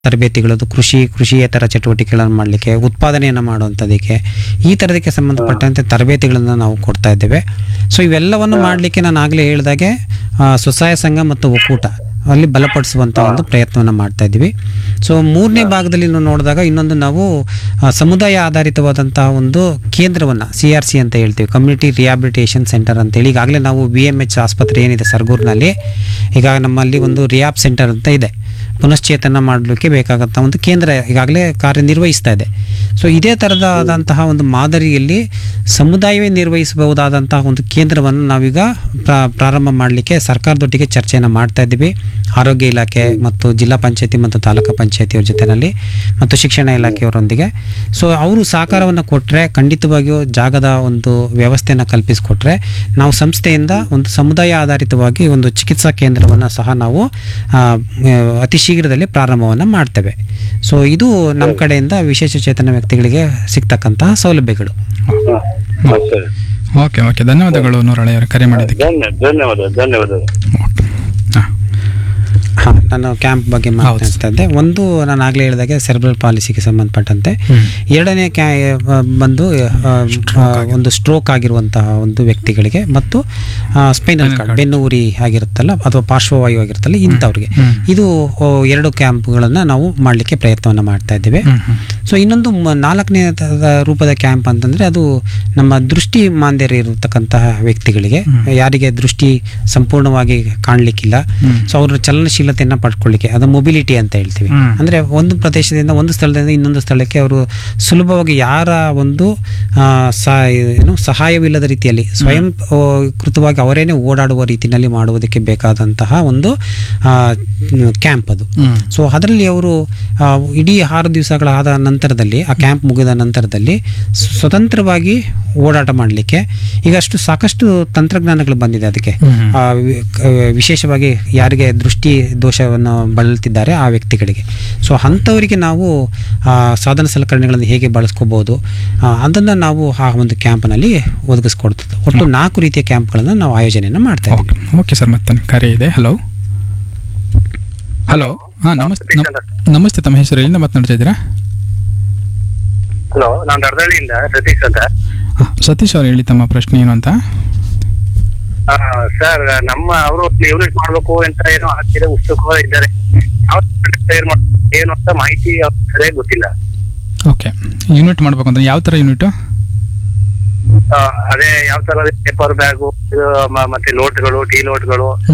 ತರಬೇತಿಗಳದ್ದು ಕೃಷಿ ಕೃಷಿಯೇತರ ಚಟುವಟಿಕೆಗಳನ್ನು ಮಾಡಲಿಕ್ಕೆ ಉತ್ಪಾದನೆಯನ್ನು ಮಾಡುವಂಥದ್ದಕ್ಕೆ ಈ ಥರದಕ್ಕೆ ಸಂಬಂಧಪಟ್ಟಂತೆ ತರಬೇತಿಗಳನ್ನು ನಾವು ಕೊಡ್ತಾ ಇದ್ದೇವೆ ಸೊ ಇವೆಲ್ಲವನ್ನು ಮಾಡಲಿಕ್ಕೆ ನಾನು ಆಗಲೇ ಹೇಳಿದಾಗೆ ಆ, ಸ್ವಸಹಾಯ ಸಂಘ ಮತ್ತು ಒಕ್ಕೂಟ ಅಲ್ಲಿ ಬಲಪಡಿಸುವಂಥ ಒಂದು ಪ್ರಯತ್ನವನ್ನು ಮಾಡ್ತಾ ಇದ್ದೀವಿ ಸೊ ಮೂರನೇ ಭಾಗದಲ್ಲಿ ನಾವು ನೋಡಿದಾಗ ಇನ್ನೊಂದು ನಾವು ಆ, ಸಮುದಾಯ ಆಧಾರಿತವಾದಂತಹ ಒಂದು ಕೇಂದ್ರವನ್ನು ಸಿ ಆರ್ ಸಿ ಅಂತ ಹೇಳ್ತೀವಿ ಕಮ್ಯುನಿಟಿ ರಿಹಾಬಿಲಿಟೇಷನ್ ಸೆಂಟರ್ ಅಂತೇಳಿ ಈಗಾಗಲೇ ನಾವು ಬಿ ಎಮ್ ಎಚ್ ಆಸ್ಪತ್ರೆ ಏನಿದೆ ಸರ್ಗೂರಿನಲ್ಲಿ ಈಗ ನಮ್ಮಲ್ಲಿ ಒಂದು ರಿಯಾಬ್ ಸೆಂಟರ್ ಅಂತ ಇದೆ ಪುನಶ್ಚೇತನ ಮಾಡಲಿಕ್ಕೆ ಬೇಕಾದಂಥ ಒಂದು ಕೇಂದ್ರ ಈಗಾಗಲೇ ಕಾರ್ಯನಿರ್ವಹಿಸ್ತಾ ಇದೆ ಸೊ ಇದೇ ಥರದಾದಂತಹ ಒಂದು ಮಾದರಿಯಲ್ಲಿ ಸಮುದಾಯವೇ ನಿರ್ವಹಿಸಬಹುದಾದಂತಹ ಒಂದು ಕೇಂದ್ರವನ್ನು ನಾವೀಗ ಪ್ರಾ- ಪ್ರಾರಂಭ ಮಾಡಲಿಕ್ಕೆ ಸರ್ಕಾರದೊಟ್ಟಿಗೆ ಚರ್ಚೆಯನ್ನು ಮಾಡ್ತಾ ಇದ್ದೀವಿ ಆರೋಗ್ಯ ಇಲಾಖೆ ಮತ್ತು ಜಿಲ್ಲಾ ಪಂಚಾಯತಿ ಮತ್ತು ತಾಲೂಕು ಪಂಚಾಯತಿಯವ್ರ ಜೊತೆಯಲ್ಲಿ ಮತ್ತು ಶಿಕ್ಷಣ ಇಲಾಖೆಯವರೊಂದಿಗೆ ಸೊ ಅವರು ಸಹಕಾರವನ್ನು ಕೊಟ್ಟರೆ ಖಂಡಿತವಾಗಿಯೂ ಜಾಗದ ಒಂದು ವ್ಯವಸ್ಥೆಯನ್ನು ಕಲ್ಪಿಸಿಕೊಟ್ರೆ ನಾವು ಸಂಸ್ಥೆಯಿಂದ ಒಂದು ಸಮುದಾಯ ಆಧಾರಿತವಾಗಿ ಒಂದು ಚಿಕಿತ್ಸಾ ಕೇಂದ್ರವನ್ನು ಸಹ ನಾವು ಆ, ಅತಿ ಶೀಘ್ರದಲ್ಲಿ ಪ್ರಾರಂಭವನ್ನು ಮಾಡ್ತೇವೆ ಸೊ ಇದು ನಮ್ಮ ಕಡೆಯಿಂದ ವಿಶೇಷ ಚೇತನ ವ್ಯಕ್ತಿಗಳಿಗೆ ಸಿಗ್ತಕ್ಕಂತಹ ಸೌಲಭ್ಯಗಳು ಹಾ, ಸರಿ ಓಕೆ ಓಕೆ ಧನ್ಯವಾದಗಳು ನೂರಳೆಯವರು ಕರೆ ಮಾಡಿದ್ದಕ್ಕೆ ಧನ್ಯ ಧನ್ಯವಾದ ಧನ್ಯವಾದ ಓಕೆ ಹಾಂ ಹಾಂ ನಾನು ಕ್ಯಾಂಪ್ ಬಗ್ಗೆ ಮಾತನಾಡ್ತಾ ಇದ್ದೆ ಒಂದು ನಾನು ಆಗಲೇ ಹೇಳಿದಾಗೆ ಸೆರೆಬ್ರಲ್ ಪಾಲಿಸಿಗೆ ಸಂಬಂಧಪಟ್ಟಂತೆ ಎರಡನೇ ಕ್ಯಾ ಆ, ಬಂದು ಆ, ಆ, ಒಂದು ಸ್ಟ್ರೋಕ್ ಆಗಿರುವಂತಹ ಒಂದು ವ್ಯಕ್ತಿಗಳಿಗೆ ಮತ್ತು ಸ್ಪೈನಲ್ ಕಾರ್ಡ್ ಬೆನ್ನು ಉರಿ ಆಗಿರುತ್ತಲ್ಲ ಅಥವಾ ಪಾರ್ಶ್ವವಾಯು ಆಗಿರುತ್ತಲ್ಲ ಇಂಥವ್ರಿಗೆ ಇದು ಓ, ಎರಡು ಕ್ಯಾಂಪ್ಗಳನ್ನು ನಾವು ಮಾಡಲಿಕ್ಕೆ ಪ್ರಯತ್ನವನ್ನು ಮಾಡ್ತಾ ಇದ್ದೇವೆ ಸೊ ಇನ್ನೊಂದು ಮ- ನಾಲ್ಕನೇ ತ- ರೂಪದ ಕ್ಯಾಂಪ್ ಅಂತಂದ್ರೆ ಅದು ನಮ್ಮ ದೃಷ್ಟಿ ಮಾಂದ್ಯರು ಇರತಕ್ಕಂತಹ ವ್ಯಕ್ತಿಗಳಿಗೆ ಯಾರಿಗೆ ದೃಷ್ಟಿ ಸಂಪೂರ್ಣವಾಗಿ ಕಾಣಲಿಕ್ಕಿಲ್ಲ ಸೊ ಅವ್ರ ಚಲನಶೀಲತೆಯನ್ನು ಪಡ್ಕೊಳ್ಳಿಕ್ಕೆ ಅದು ಮೊಬಿಲಿಟಿ ಅಂತ ಹೇಳ್ತೀವಿ ಹ್ಮ್. ಅಂದ್ರೆ ಒಂದು ಪ್ರದೇಶದಿಂದ ಒಂದು ಸ್ಥಳದಿಂದ ಇನ್ನೊಂದು ಸ್ಥಳಕ್ಕೆ ಅವರು ಸುಲಭವಾಗಿ ಯಾರ ಒಂದು ಆ, ಸ- ಏನು ಸಹಾಯವಿಲ್ಲದ ರೀತಿಯಲ್ಲಿ ಸ್ವಯಂ ಆ, ಕೃತವಾಗಿ ಅವರೇನೆ ಓಡಾಡುವ ರೀತಿಯಲ್ಲಿ ಮಾಡುವುದಕ್ಕೆ ಬೇಕಾದಂತಹ ಒಂದು ಕ್ಯಾಂಪ್ ಅದು ಹ್ಮ್. ಸೊ ಅದರಲ್ಲಿ ಅವರು ಆ, ಇಡೀ ಆರು ದಿವಸಗಳಾದ ನಂತರದಲ್ಲಿ ಆ ಕ್ಯಾಂಪ್ ಮುಗಿದ ನಂತರದಲ್ಲಿ ಸ್- ಸ್ವತಂತ್ರವಾಗಿ ಓಡಾಟ ಮಾಡಲಿಕ್ಕೆ ಈಗ ಅಷ್ಟು ಸಾಕಷ್ಟು ತಂತ್ರಜ್ಞಾನಗಳು ಬಂದಿದೆ ಅದಕ್ಕೆ ಹ್ಮ್. ಆ, ವಿ- ಕ- ವಿಶೇಷವಾಗಿ ಯಾರಿಗೆ ದೃಷ್ಟಿ ದೋಷವನ್ನು ಬಳಲ್ತಿದ್ದಾರೆ ಆ ವ್ಯಕ್ತಿಗಳಿಗೆ ಸೊ ಅಂಥವರಿಗೆ ನಾವು ಆ, ಸಾಧನ ಸಲಕರಣೆಗಳನ್ನು ಹೇಗೆ ಬಳಸ್ಕೋಬಹುದು ಅದನ್ನು ನಾವು ಆ ಒಂದು ಕ್ಯಾಂಪ್ನಲ್ಲಿ ಒದಗಿಸ್ಕೊಡ್ತದೆ ಒಟ್ಟು ನಾಲ್ಕು ರೀತಿಯ ಕ್ಯಾಂಪ್ಗಳನ್ನು ನಾವು ಆಯೋಜನೆಯನ್ನು ಮಾಡ್ತಾ ಇದ್ದೀವಿ ಓಕೆ ಓಕೆ ಸರ್ ಮತ್ತೆ ಕರೆ ಇದೆ ಹಲೋ ಹಲೋ ಹಾಂ ನಮಸ್ತೆ ನಮ್- ನಮಸ್ತೆ ತಮ್ಮ ಹೆಸರು ಎಲ್ಲಿಂದ ಮಾತನಾಡ್ತಾ ಇದ್ದೀರಾ ಹಲೋ ನಾನು ದರ್ದಳ್ಳಿಯಿಂದ ಸತೀಶ್ ಅಂತ ಆ, ಸತೀಶ್ ಅವ್ರು ಹೇಳಿ ತಮ್ಮ ಪ್ರಶ್ನೆ ಏನು ಅಂತ ಸರ್ ನಮ್ಮ ಅವರು ಯೂನಿಟ್ ಮಾಡ್ಬೇಕು ಅಂತ ಏನೋ ಆಗ್ತಿದೆ ಉತ್ಸುಕ ಇದ್ದಾರೆ ಯಾವ ತಯಾರು ಮಾಡ್ ಏನು ಅಂತ ಮಾಹಿತಿ ಅವ್ರಿಗೆ ಸರಿಯಾಗಿ ಗೊತ್ತಿಲ್ಲ ಓಕೆ ಯೂನಿಟ್ ಮಾಡ್ಬೇಕು ಅಂದ್ರೆ ಯಾವ ಥರ ಯೂನಿಟು ಆ, ಅದೇ ಯಾವ ತರ ಪೇಪರ್ ಬ್ಯಾಗು ಮತ್ತೆ ಲೋಟ್ಗಳು ಟೀ ಲೋಟ್ಗಳು ಹ್ಞೂ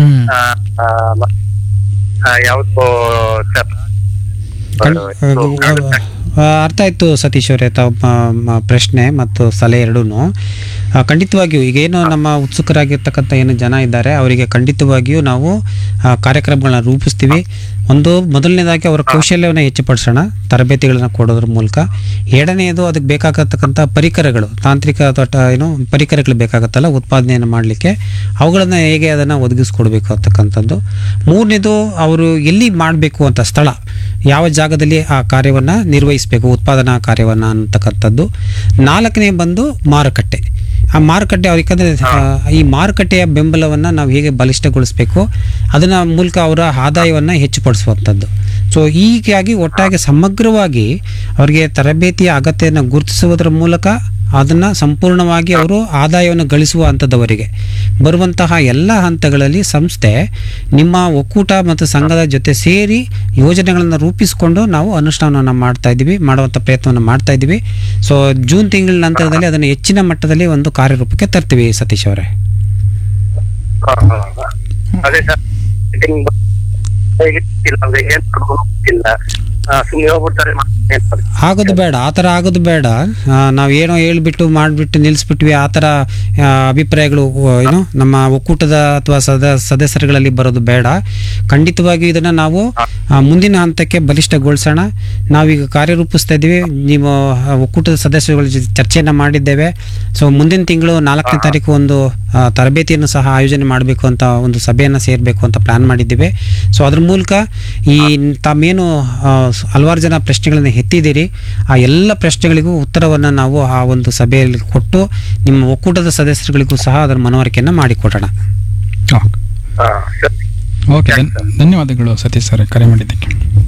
ಯಾವ್ದು ಕಣ್- ಆ, ಅರ್ಥ ಆಯ್ತು ಸತೀಶ್ ಅವರೇ ತಮ್ಮ ಮ- ಪ್ರಶ್ನೆ ಮತ್ತು ಸಲಹೆ ಎರಡೂ ಖಂಡಿತವಾಗಿಯೂ ಈಗೇನು ನಮ್ಮ ಉತ್ಸುಕರಾಗಿರ್ತಕ್ಕಂಥ ಏನು ಜನ ಇದ್ದಾರೆ ಅವರಿಗೆ ಖಂಡಿತವಾಗಿಯೂ ನಾವು ಆ, ಕಾರ್ಯಕ್ರಮಗಳನ್ನ ರೂಪಿಸ್ತೀವಿ ಒಂದು ಮೊದಲನೇದಾಗಿ ಅವರ ಕೌಶಲ್ಯವನ್ನು ಹೆಚ್ಚುಪಡಿಸೋಣ ತರಬೇತಿಗಳನ್ನ ಕೊಡೋದ್ರ ಮೂಲಕ ಎರಡನೆಯದು ಅದಕ್ಕೆ ಬೇಕಾಗತಕ್ಕಂಥ ಪರಿಕರಗಳು ತಾಂತ್ರಿಕ ಅಥವಾ ಟ- ಏನು ಪರಿಕರಗಳು ಬೇಕಾಗುತ್ತಲ್ಲ ಉತ್ಪಾದನೆಯನ್ನು ಮಾಡಲಿಕ್ಕೆ ಅವುಗಳನ್ನು ಹೇಗೆ ಅದನ್ನು ಒದಗಿಸ್ಕೊಡ್ಬೇಕು ಅಂತಕ್ಕಂಥದ್ದು ಮೂರನೇದು ಅವರು ಎಲ್ಲಿ ಮಾಡಬೇಕು ಅಂತ ಸ್ಥಳ ಯಾವ ಜಾಗದಲ್ಲಿ ಆ ಕಾರ್ಯವನ್ನು ನಿರ್ವಹಿಸಬೇಕು ಉತ್ಪಾದನಾ ಕಾರ್ಯವನ್ನು ಅಂತಕ್ಕಂಥದ್ದು ನಾಲ್ಕನೇ ಬಂದು ಮಾರುಕಟ್ಟೆ ಆ ಮಾರುಕಟ್ಟೆ ಅವ್ರಿಗೆ ಯಾಕಂದ್ರೆ, ಆ, ಈ ಮಾರುಕಟ್ಟೆಯ ಬೆಂಬಲವನ್ನು ನಾವು ಹೇಗೆ ಬಲಿಷ್ಠಗೊಳಿಸಬೇಕು ಅದನ್ನ ಮೂಲಕ ಅವರ ಆದಾಯವನ್ನು ಹೆಚ್ಚುಪಡಿಸುವಂಥದ್ದು ಸೊ ಹೀಗಾಗಿ ಒಟ್ಟಾಗಿ ಸಮಗ್ರವಾಗಿ ಅವರಿಗೆ ತರಬೇತಿಯ ಅಗತ್ಯವನ್ನು ಗುರುತಿಸುವುದರ ಮೂಲಕ ಅದನ್ನು ಸಂಪೂರ್ಣವಾಗಿ ಅವರು ಆದಾಯವನ್ನು ಗಳಿಸುವ ಹಂತದವರೆಗೆ ಬರುವಂತಹ ಎಲ್ಲ ಹಂತಗಳಲ್ಲಿ ಸಂಸ್ಥೆ ನಿಮ್ಮ ಒಕ್ಕೂಟ ಮತ್ತು ಸಂಘದ ಜೊತೆ ಸೇರಿ ಯೋಜನೆಗಳನ್ನು ರೂಪಿಸಿಕೊಂಡು ನಾವು ಅನುಷ್ಠಾನವನ್ನು ಮಾಡ್ತಾ ಇದ್ದೀವಿ ಮಾಡುವಂಥ ಪ್ರಯತ್ನವನ್ನು ಮಾಡ್ತಾ ಇದ್ದೀವಿ ಸೊ ಜೂನ್ ತಿಂಗಳ ನಂತರದಲ್ಲಿ ಅದನ್ನು ಹೆಚ್ಚಿನ ಮಟ್ಟದಲ್ಲಿ ಒಂದು ಕಾರ್ಯರೂಪಕ್ಕೆ ತರ್ತೀವಿ ಸತೀಶ್ ಅವರೇ ಅದೇ ಸರ್ ಮೀಟಿಂಗ್ ಹೇಗಿಲ್ಲ ಅಂದ್ರೆ ಏನ್ ಮಾಡ್ಬೇಕು ಗೊತ್ತಿಲ್ಲ ಸುಮ್ಮನೆ ಹೋಗ್ಬಿಡ್ತಾರೆ ಮಾಡ್ತೀನಿ ಅಂತಾರೆ. ಆಗೋದು ಬೇಡ ಆ ಥರ ಆಗೋದು ಬೇಡ ಆ, ನಾವೇನೋ ಹೇಳ್ಬಿಟ್ಟು ಮಾಡಿಬಿಟ್ಟು ನಿಲ್ಲಿಸ್ಬಿಟ್ವಿ ಆ ಥರ ಆ, ಅಭಿಪ್ರಾಯಗಳು ಆ, ಏನು ನಮ್ಮ ಒಕ್ಕೂಟದ ಅಥವಾ ಸದ ಸದಸ್ಯರುಗಳಲ್ಲಿ ಬರೋದು ಬೇಡ ಖಂಡಿತವಾಗಿ ಇದನ್ನು ನಾವು ಆ, ಮುಂದಿನ ಹಂತಕ್ಕೆ ಬಲಿಷ್ಠಗೊಳಿಸೋಣ ನಾವೀಗ ಕಾರ್ಯರೂಪಿಸ್ತಾ ಇದ್ದೀವಿ ನೀವು ಆ, ಒಕ್ಕೂಟದ ಸದಸ್ಯರುಗಳ ಜೊತೆ ಚರ್ಚೆಯನ್ನು ಮಾಡಿದ್ದೇವೆ ಸೊ ಮುಂದಿನ ತಿಂಗಳು ನಾಲ್ಕನೇ ತಾರೀಕು ಒಂದು ಆ, ತರಬೇತಿಯನ್ನು ಸಹ ಆಯೋಜನೆ ಮಾಡಬೇಕು ಅಂತ ಒಂದು ಸಭೆಯನ್ನು ಸೇರಬೇಕು ಅಂತ ಪ್ಲಾನ್ ಮಾಡಿದ್ದೀವಿ ಸೊ ಅದ್ರ ಮೂಲಕ ಈ ತಾವೇನು ಆ, ಸ್- ಹಲವಾರು ಜನ ಪ್ರಶ್ನೆಗಳನ್ನು ಎತ್ತಿದ್ದೀರಿ ಆ ಎಲ್ಲ ಪ್ರಶ್ನೆಗಳಿಗೂ ಉತ್ತರವನ್ನು ನಾವು ಆ ಒಂದು ಸಭೆಯಲ್ಲಿ ಕೊಟ್ಟು ನಿಮ್ಮ ಒಕ್ಕೂಟದ ಸದಸ್ಯರುಗಳಿಗೂ ಸಹ ಅದರ ಮನವರಿಕೆಯನ್ನು ಮಾಡಿಕೊಡೋಣ ಹಾ, ಸರಿ ಓಕೆ ಧನ್ಯವಾದಗಳು ಸತೀಶ್ ಸರ್ ಕರೆ ಮಾಡಿದ್ದಕ್ಕೆ